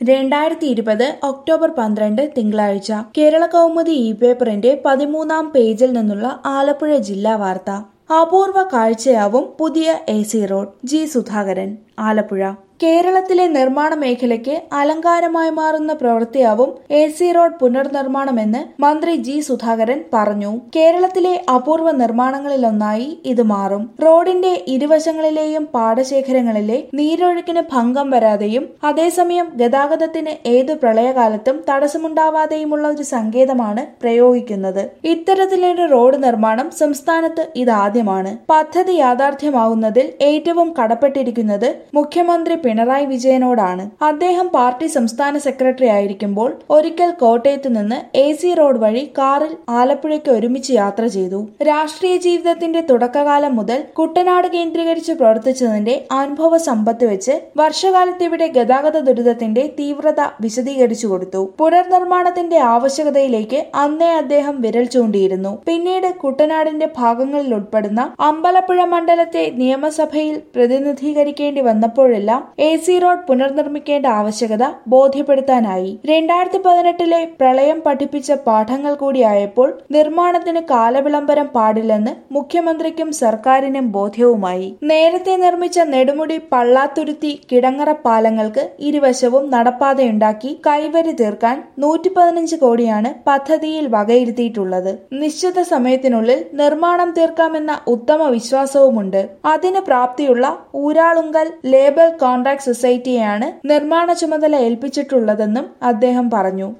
രണ്ടായിരത്തി ഇരുപത് ഒക്ടോബർ പന്ത്രണ്ട് തിങ്കളാഴ്ച കേരള കൗമുദി ഇ പേപ്പറിന്റെ പതിമൂന്നാം പേജിൽ നിന്നുള്ള ആലപ്പുഴ ജില്ലാ വാർത്ത അപൂർവ കാഴ്ചയാവും പുതിയ A C road G Sudhakaran Alappuzha കേരളത്തിലെ നിർമ്മാണ മേഖലയ്ക്ക് അലങ്കാരമായി മാറുന്ന പ്രവൃത്തിയാവും എ സി റോഡ് പുനർനിർമ്മാണമെന്ന് മന്ത്രി ജി സുധാകരൻ പറഞ്ഞു കേരളത്തിലെ അപൂർവ നിർമ്മാണങ്ങളിലൊന്നായി ഇത് മാറും റോഡിന്റെ ഇരുവശങ്ങളിലെയും പാടശേഖരങ്ങളിലെ നീരൊഴുക്കിന് ഭംഗം വരാതെയും അതേസമയം ഗതാഗതത്തിന് ഏതു പ്രളയകാലത്തും തടസ്സമുണ്ടാവാതെയുമുള്ള ഒരു സങ്കേതമാണ് പ്രയോഗിക്കുന്നത് ഇത്തരത്തിലൊരു റോഡ് നിർമ്മാണം സംസ്ഥാനത്ത് ഇതാദ്യമാണ് പദ്ധതി യാഥാർത്ഥ്യമാവുന്നതിൽ ഏറ്റവും കടപ്പെട്ടിരിക്കുന്നത് മുഖ്യമന്ത്രി പിണറായി വിജയനോടാണ് അദ്ദേഹം പാർട്ടി സംസ്ഥാന സെക്രട്ടറി ആയിരിക്കുമ്പോൾ ഒരിക്കൽ കോട്ടയത്ത് നിന്ന് എ സി റോഡ് വഴി കാറിൽ ആലപ്പുഴയ്ക്ക് ഒരുമിച്ച് യാത്ര ചെയ്തു രാഷ്ട്രീയ ജീവിതത്തിന്റെ തുടക്കകാലം മുതൽ കുട്ടനാട് കേന്ദ്രീകരിച്ച് പ്രവർത്തിച്ചതിന്റെ അനുഭവ സമ്പത്ത് വെച്ച് വർഷകാലത്ത് ഇവിടെ ഗതാഗത ദുരിതത്തിന്റെ തീവ്രത വിശദീകരിച്ചു കൊടുത്തു പുനർനിർമ്മാണത്തിന്റെ ആവശ്യകതയിലേക്ക് അന്നേ അദ്ദേഹം വിരൽ ചൂണ്ടിയിരുന്നു പിന്നീട് കുട്ടനാടിന്റെ ഭാഗങ്ങളിൽ ഉൾപ്പെടുന്ന അമ്പലപ്പുഴ മണ്ഡലത്തെ നിയമസഭയിൽ പ്രതിനിധീകരിക്കേണ്ടി വന്നപ്പോഴെല്ലാം എ സി റോഡ് പുനർനിർമ്മിക്കേണ്ട ആവശ്യകത ബോധ്യപ്പെടുത്താനായി രണ്ടായിരത്തി പതിനെട്ടിലെ പ്രളയം പഠിപ്പിച്ച പാഠങ്ങൾ കൂടിയായപ്പോൾ നിർമ്മാണത്തിന് കാലവിളംബരം പാടില്ലെന്ന് മുഖ്യമന്ത്രിക്കും സർക്കാരിനും ബോധ്യവുമായി നേരത്തെ നിർമ്മിച്ച നെടുമുടി പള്ളാത്തുരുത്തി കിടങ്ങറ പാലങ്ങൾക്ക് ഇരുവശവും നടപ്പാതയുണ്ടാക്കി കൈവരി തീർക്കാൻ നൂറ്റി പതിനഞ്ച് കോടിയാണ് പദ്ധതിയിൽ വകയിരുത്തിയിട്ടുള്ളത് നിശ്ചിത സമയത്തിനുള്ളിൽ നിർമ്മാണം തീർക്കാമെന്ന ഉത്തമ വിശ്വാസവുമുണ്ട് അതിന് പ്രാപ്തിയുള്ള ഊരാളുങ്കൽ ലേബൽ കോൺട്രാക്ട് സൊസൈറ്റിയെയാണ് നിർമ്മാണ ചുമതല ഏൽപ്പിച്ചിട്ടുള്ളതെന്നും അദ്ദേഹം പറഞ്ഞു